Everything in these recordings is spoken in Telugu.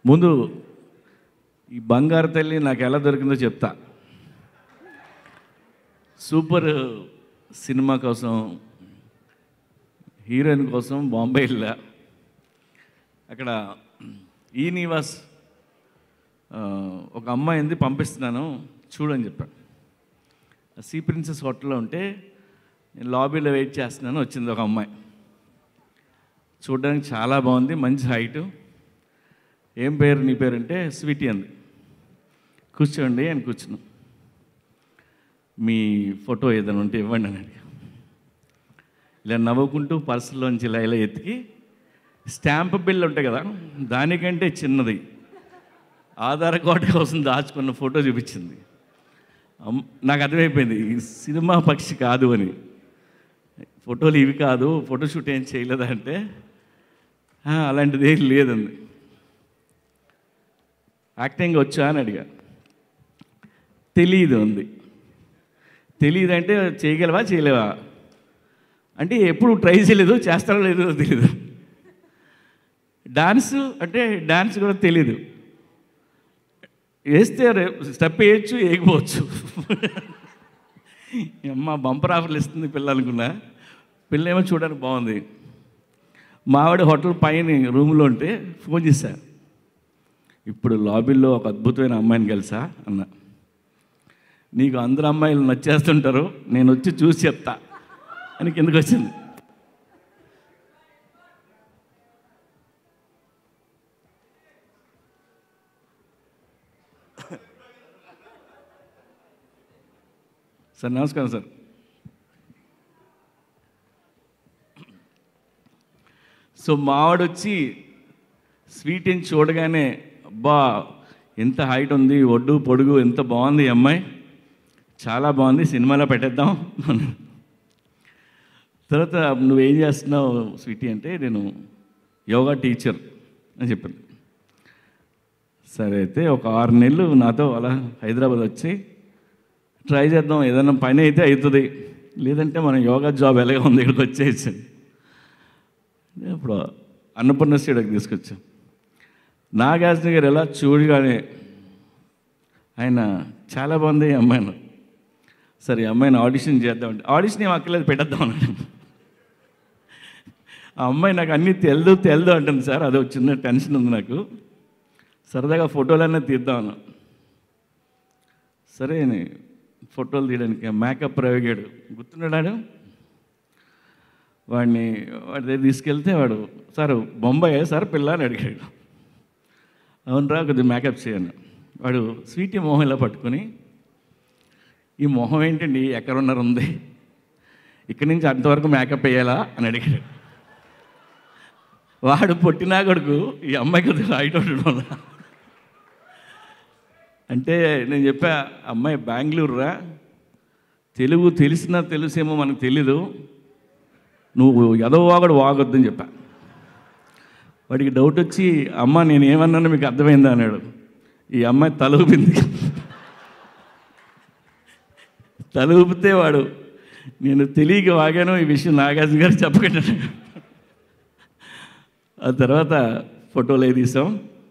ముందు ఈ బంగారు తల్లి నాకు ఎలా దొరికిందో చెప్తా సూపర్ సినిమా కోసం హీరోయిన్ కోసం బాంబే వెళ్ళా అక్కడ ఈ నివాస్ ఆ, ఒక అమ్మాయింది పంపిస్తున్నాను చూడని చెప్పాను సీ ప్రిన్సెస్ హోటల్లో ఉంటే నేను లాబీలో వెయిట్ చేస్తున్నాను వచ్చింది ఒక అమ్మాయి చూడడానికి చాలా బాగుంది మంచి హైటు ఏం పేరు నీ పేరు అంటే స్వీటీ అంది కూర్చోండి అని కూర్చున్నాం మీ ఫోటో ఏదైనా ఉంటే ఇవ్వండి అని అడిగా ఇలా నవ్వుకుంటూ పర్సులోంచి ఇలా ఇలా ఎత్తికి స్టాంప్ బిల్ ఉంటాయి కదా దానికంటే చిన్నది ఆధార్ కార్డు కోసం దాచుకున్న ఫోటో చూపించింది అమ్- నాకు అర్థమైపోయింది ఈ సినిమా పక్షి కాదు అని ఫోటోలు ఇవి కాదు ఫోటోషూట్ ఏం చేయలేదా అంటే "ఆ, అలాంటిది ఏం లేదండి యాక్టింగ్ వచ్చా అని అడిగా తెలియదు ఉంది తెలియదు అంటే చేయగలవా చేయలేవా అంటే ఎప్పుడు ట్రై చేయలేదు చేస్తారో లేదో తెలియదు డాన్స్ అంటే డాన్స్ కూడా తెలీదు వేస్తే రేపు స్టెప్ వేయచ్చు వేయకపోవచ్చు ఈ అమ్మ బంపర్ ఆఫర్లు ఇస్తుంది పిల్ల అనుకున్నా పిల్ల ఏమో చూడడానికి బాగుంది మావిడ హోటల్ పైన రూమ్లో ఉంటే ఫోన్ చేశా ఇప్పుడు లాబీలో ఒక అద్భుతమైన అమ్మాయిని కలిసా అన్న నీకు అందరు అమ్మాయిలు నచ్చేస్తుంటారు నేను వచ్చి చూసి చెప్తా అని కిందకు వచ్చింది సార్ నమస్కారం సార్ సో మావాడు వచ్చి స్వీట్ని చూడగానే అబ్బా ఎంత హైట్ ఉంది ఒడ్డు పొడుగు ఎంత బాగుంది ఈ అమ్మాయి చాలా బాగుంది సినిమాలో పెట్టేద్దాం తర్వాత నువ్వేం చేస్తున్నావు స్వీటీ అంటే నేను యోగా టీచర్ అని చెప్పాను సరే అయితే ఒక ఆరు నెలలు నాతో అలా హైదరాబాద్ వచ్చి ట్రై చేద్దాం ఏదైనా పని అయితే అవుతుంది లేదంటే మనం యోగా జాబ్ ఎలాగ ఉంది ఇక్కడికి వచ్చేసాను ఇప్పుడు అన్నపూర్ణ స్టేడియోకి తీసుకొచ్చాం నాగార్జున గారు ఎలా చూడగానే ఆయన చాలా బాగుంది ఈ అమ్మాయిని సరే ఈ అమ్మాయిని ఆడిషన్ చేద్దామంటే ఆడిషన్ ఏం అక్కర్లేదు పెట్టేద్దాం అన్నాడు ఆ అమ్మాయి నాకు అన్నీ తెల్దు తెల్దు అంటుంది సార్ అదో చిన్న టెన్షన్ ఉంది నాకు సరదాగా ఫోటోలన్నీ తీద్దాం సరే అని ఫోటోలు తీయడానికి మేకప్ ప్రయోగాడు గుర్తున్నాడు వాడిని వాడి దగ్గర తీసుకెళ్తే వాడు సార్ బొంబాయి సార్ పిల్ల అని అడిగాడు అవునరా కొద్దిగా మేకప్ చేయను వాడు స్వీటీ మొహం ఇలా పట్టుకొని ఈ మొహం ఏంటండి ఎక్కడ ఉన్నారు ఉంది ఇక్కడి నుంచి అంతవరకు మేకప్ వేయాలా అని అడిగాడు వాడు పొట్టినా కొడుకు ఈ అమ్మాయి కొద్దిగా హైట్ ఉండడం వల్ల అంటే నేను చెప్పా అమ్మాయి బెంగళూరు రా తెలుగు తెలిసినా తెలుసేమో మనకు తెలీదు నువ్వు ఎదవాగడు వాగొద్దని చెప్పా వాడికి డౌట్ వచ్చి అమ్మ నేను ఏమన్నాను మీకు అర్థమైందా అన్నాడు ఈ అమ్మాయి తల ఊపింది తల ఊపితే వాడు నేను తెలియక వాగాను ఈ విషయం నాగార్జున గారు చెప్పకుండా ఆ తర్వాత ఫోటోలు అవి తీసాం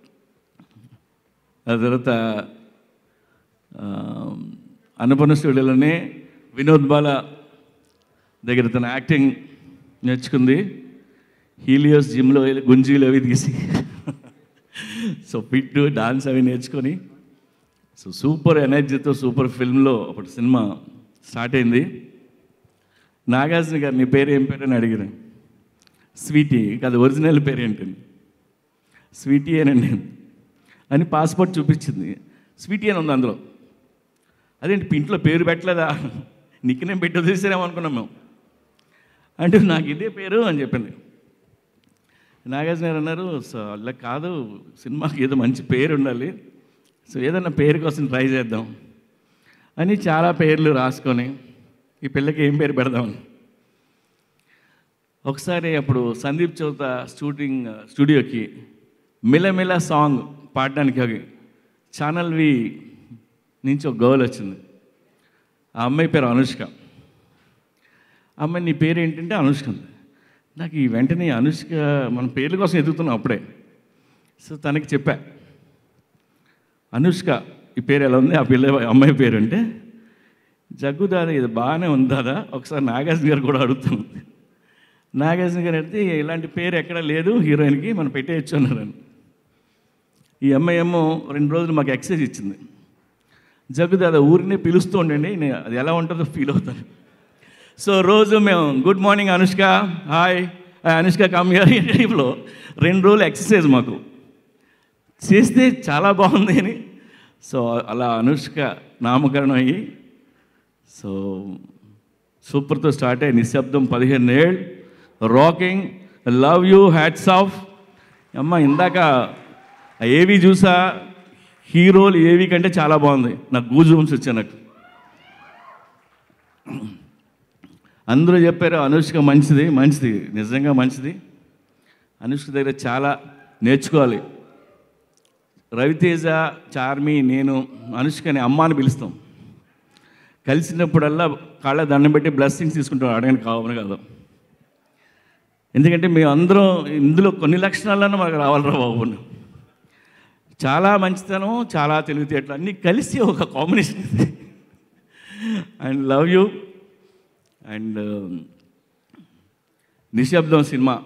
ఆ తర్వాత ఆ, అన్నపూర్ణ స్టూడియోలోనే వినోద్ బాల దగ్గర తన యాక్టింగ్ నేర్చుకుంది హీలియోస్ జిమ్లో వెళ్ళి గుంజీలు అవి తీసి సో ఫిట్ డాన్స్ అవి నేర్చుకొని సో సూపర్ ఎనర్జీతో సూపర్ ఫిల్మ్లో అప్పుడు సినిమా స్టార్ట్ అయింది నాగార్జున గారు నీ పేరు ఏం పేరు అని అడిగారు స్వీటీ కాదు ఒరిజినల్ పేరు ఏంటండి స్వీటీ అనండి అని పాస్పోర్ట్ చూపించింది స్వీటీ అని ఉంది అందులో అదేంటి ఇంట్లో పేరు పెట్టలేదా నిక్నేం పెట్టి వదిలేసారేమో అనుకున్నాం మేము అంటే నాకు ఇదే పేరు అని చెప్పింది నాగార్జున గారు అన్నారు సో అలా కాదు సినిమాకి ఏదో మంచి పేరు ఉండాలి సో ఏదైనా పేరు కోసం ట్రై చేద్దాం అని చాలా పేర్లు రాసుకొని ఈ పిల్లకి ఏం పేరు పెడదామని ఒకసారి అప్పుడు సందీప్ చౌత షూటింగ్ స్టూడియోకి మిలమిల సాంగ్ పాడడానికి అవి ఛానల్ వి నుంచి ఒక గర్ల్ వచ్చింది ఆ అమ్మాయి పేరు అనుష్క ఆ అమ్మాయి నీ పేరు ఏంటంటే అనుష్క అంది. నాకు ఈ వెంటనే అనుష్క మన పేర్ల కోసం ఎదుగుతున్నాం అప్పుడే సో తనకి చెప్పా అనుష్క ఈ పేరు ఎలా ఉంది ఆ పిల్ల అమ్మాయి పేరు అంటే జగ్గు దాదా ఇది బాగానే ఉంది దాదా ఒకసారి నాగార్జున గారు కూడా అడుగుతుంది నాగార్జున గారు అడిగితే ఇలాంటి పేరు ఎక్కడ లేదు హీరోయిన్కి మనం పెట్టేయచ్చు అన్నారని ఈ అమ్మాయి ఏమో రెండు రోజులు మాకు ఎక్సైజ్ ఇచ్చింది జగ్గు దాదా ఊరినే పిలుస్తూ ఉండండి నేను అది ఎలా ఉంటుందో ఫీల్ అవుతాను సో రోజు మేము good morning Anushka hi Anushka come here ఈ టైప్లో రెండు రోజులు ఎక్సర్సైజ్ మాకు చేస్తే చాలా బాగుంది అని సో అలా అనుష్క నామకరణం అయ్యి సో సూపర్తో స్టార్ట్ అయ్యి నిశ్శబ్దం పదిహేను ఏళ్ళు rocking love you hats off అమ్మ ఇందాక ఏవి చూసా హీరోలు ఏవి కంటే చాలా బాగుంది నాకు గూజు బంప్స్ వచ్చాయి నాకు అందరూ చెప్పారు అనుష్క మంచిది మంచిది నిజంగా మంచిది అనుష్క దగ్గర చాలా నేర్చుకోవాలి రవితేజ చార్మి నేను అనుష్కని అమ్మ అని పిలుస్తాం కలిసినప్పుడల్లా కాళ్ళ దండం పెట్టి బ్లెస్సింగ్స్ తీసుకుంటాం అడగని కావని కాదు ఎందుకంటే మేము అందరం ఇందులో కొన్ని లక్షణాలన్నా మనకు రావాలరా బాబు చాలా మంచితనం చాలా తెలివితేటలు అన్నీ కలిసి ఒక కాంబినేషన్ ఇది and love you and Nishabdham cinema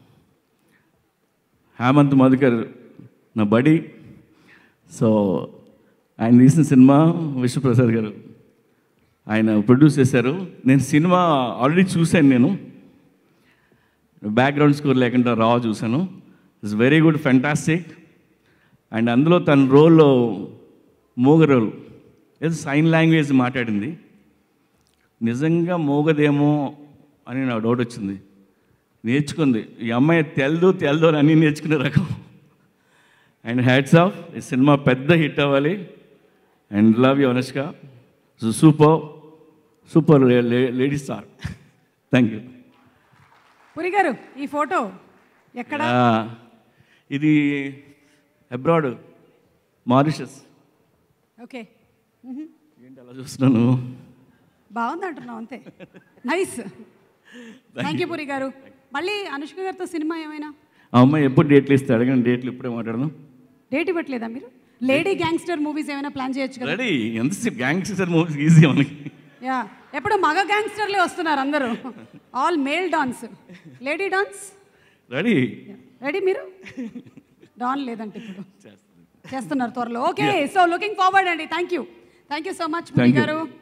Hemant Madhukar నా బడి సో ఆయన తీసిన సినిమా విశ్వప్రసాద్ గారు ఆయన ప్రొడ్యూస్ చేశారు నేను సినిమా ఆల్రెడీ చూశాను నేను బ్యాక్గ్రౌండ్ స్కోర్ లేకుండా రా చూశాను it's very good fantastic and అందులో తన రోల్లో మూగ రోల్ ఏదో సైన్ లాంగ్వేజ్ మాట్లాడింది నిజంగా మోగదేమో అని నా డౌట్ వచ్చింది నేర్చుకుంది ఈ అమ్మాయి తెల్దు తెల్దు అని అన్నీ నేర్చుకునే రకం అండ్ హ్యాట్స్ ఆఫ్ ఈ సినిమా పెద్ద హిట్ అవ్వాలి and love you Anushka super super lady star thank you Puri గారు ఈ ఫోటో ఎక్కడ ఇది అబ్రాడ్ మారిషస్ ఓకే ఏంటి అలా చూస్తున్నాను బాగుంది అంటున్నావు అంతే నైస్ థ్యాంక్ యూ పురి గారు మళ్ళీ అనుష్క గారితో సినిమా ఏమైనా ఆ అమ్మాయి ఎప్పుడు డేట్లు ఇస్తే అడగండి డేట్లు ఇప్పుడే మాట్లాడను డేట్ ఇవ్వట్లేదా మీరు లేడీ గ్యాంగ్స్టర్ మూవీస్ ఏమైనా ప్లాన్ చేయొచ్చు కదా రెడీ ఎంతసేపు గ్యాంగ్స్టర్ మూవీస్ ఈజీ మనకి యా ఎప్పుడు మగ గ్యాంగ్స్టర్లే వస్తున్నారు అందరూ all male dance lady dance ready ready మీరు డాన్ లేదంటే ఇప్పుడు చేస్తున్నారు త్వరలో ఓకే సో లుకింగ్ ఫార్వర్డ్ అండి thank you thank you so much Puri Thank you. గారు